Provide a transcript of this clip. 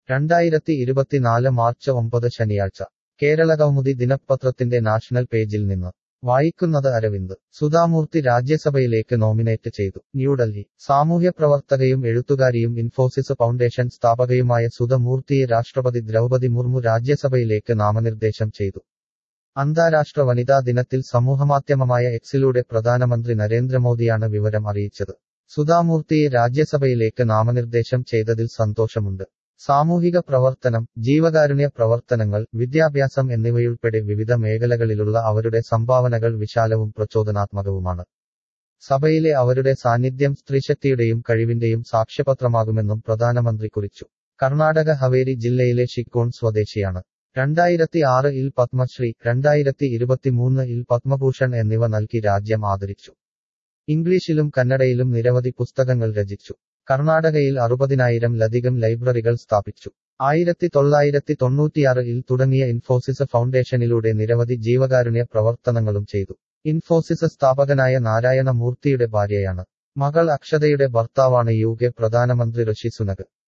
രണ്ടായിരത്തി ഇരുപത്തിനാല് മാർച്ച് ഒമ്പത് ശനിയാഴ്ച കേരളകൗമുദി ദിനപത്രത്തിന്റെ നാഷണൽ പേജിൽ നിന്ന് വായിക്കുന്നത് അരവിന്ദ് സുധാമൂർത്തി രാജ്യസഭയിലേക്ക് നോമിനേറ്റ് ചെയ്തു ന്യൂഡൽഹി സാമൂഹ്യ പ്രവർത്തകയും എഴുത്തുകാരിയും ഇൻഫോസിസ് ഫൗണ്ടേഷൻ സ്ഥാപകയുമായ സുധമൂർത്തിയെ രാഷ്ട്രപതി ദ്രൗപതി മുർമു രാജ്യസഭയിലേക്ക് നാമനിർദ്ദേശം ചെയ്തു അന്താരാഷ്ട്ര വനിതാ ദിനത്തിൽ സമൂഹമാധ്യമമായ എക്സിലൂടെ പ്രധാനമന്ത്രി നരേന്ദ്രമോദിയാണ് വിവരം അറിയിച്ചത് സുധാമൂർത്തിയെ രാജ്യസഭയിലേക്ക് നാമനിർദ്ദേശം ചെയ്തതിൽ സന്തോഷമുണ്ട് സാമൂഹിക പ്രവർത്തനം ജീവകാരുണ്യ പ്രവർത്തനങ്ങൾ വിദ്യാഭ്യാസം എന്നിവയുൾപ്പെടെ വിവിധ മേഖലകളിലുള്ള അവരുടെ സംഭാവനകൾ വിശാലവും പ്രചോദനാത്മകവുമാണ് സഭയിലെ അവരുടെ സാന്നിധ്യം സ്ത്രീശക്തിയുടെയും കഴിവിന്റെയും സാക്ഷ്യപത്രമാകുമെന്നും പ്രധാനമന്ത്രി കുറിച്ചു കർണാടക ഹവേരി ജില്ലയിലെ ഷിക്കോൺ സ്വദേശിയാണ് രണ്ടായിരത്തി ആറ് ഇൽ പത്മശ്രീ രണ്ടായിരത്തി ഇരുപത്തിമൂന്ന് ഇൽ പത്മഭൂഷൺ എന്നിവ നൽകി രാജ്യം ആദരിച്ചു ഇംഗ്ലീഷിലും കന്നഡയിലും നിരവധി പുസ്തകങ്ങൾ രചിച്ചു കർണാടകയിൽ അറുപതിനായിരം ലധികം ലൈബ്രറികൾ സ്ഥാപിച്ചു ആയിരത്തി തൊള്ളായിരത്തി തൊണ്ണൂറ്റിയാറ് ഇൽ തുടങ്ങിയ ഇൻഫോസിസ് ഫൗണ്ടേഷനിലൂടെ നിരവധി ജീവകാരുണ്യ പ്രവർത്തനങ്ങളും ചെയ്തു ഇൻഫോസിസ് സ്ഥാപകനായ നാരായണ മൂർത്തിയുടെ ഭാര്യയാണ് മകൾ അക്ഷതയുടെ ഭർത്താവാണ് യു കെ പ്രധാനമന്ത്രി ഋഷി സുനക്